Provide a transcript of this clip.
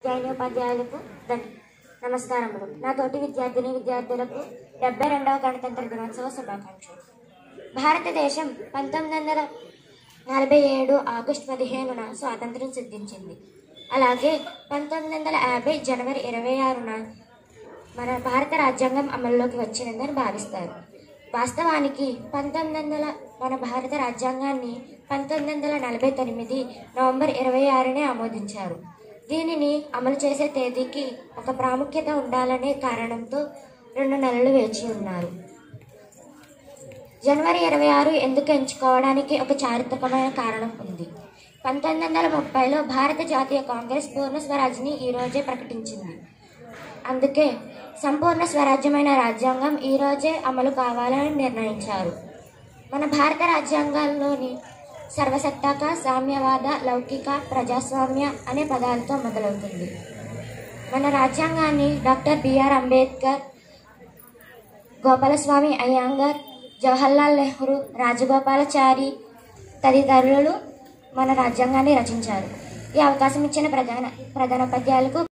ఉపాధ్యాయులకు ధన్- నమస్కారములు నా తోటి విద్యార్థిని విద్యార్థులకు డెబ్బై రెండవ గణతంత్ర దినోత్సవ శుభాకాంక్షలు భారతదేశం పంతొమ్మిది వందల నలభై ఏడు ఆగస్టు పదిహేనున స్వాతంత్రం సిద్ధించింది అలాగే పంతొమ్మిది వందల యాభై జనవరి ఇరవై ఆరున మన భారత రాజ్యాంగం అమల్లోకి వచ్చిందని భావిస్తారు వాస్తవానికి పంతొమ్మిది వందల మన భారత రాజ్యాంగాన్ని పంతొమ్మిది వందల నలభై తొమ్మిది నవంబర్ ఇరవై ఆరునే ఆమోదించారు దీనిని అమలు చేసే తేదీకి ఒక ప్రాముఖ్యత ఉండాలనే కారణంతో రెండు నెలలు వేచి ఉన్నారు జనవరి ఇరవై ఆరు ఎందుకు ఎంచుకోవడానికి ఒక చారిత్రకమైన కారణం ఉంది పంతొమ్మిది వందల ముప్పైలో భారత జాతీయ కాంగ్రెస్ పూర్ణ స్వరాజ్ని ఈ రోజే ప్రకటించింది అందుకే సంపూర్ణ స్వరాజ్యమైన రాజ్యాంగం ఈ రోజే అమలు కావాలని నిర్ణయించారు మన భారత రాజ్యాంగాల్లోని సర్వసత్తాక సామ్యవాద లౌకిక ప్రజాస్వామ్య అనే పదాలతో మొదలవుతుంది మన రాజ్యాంగాన్ని డాక్టర్ బిఆర్ అంబేద్కర్ గోపాలస్వామి అయ్యంగర్ జవహర్లాల్ నెహ్రూ రాజగోపాలాచారి తదితరులు మన రాజ్యాంగాన్ని రచించారు ఈ అవకాశం ఇచ్చిన ప్రధాన ప్రధానోపాధ్యాయులకు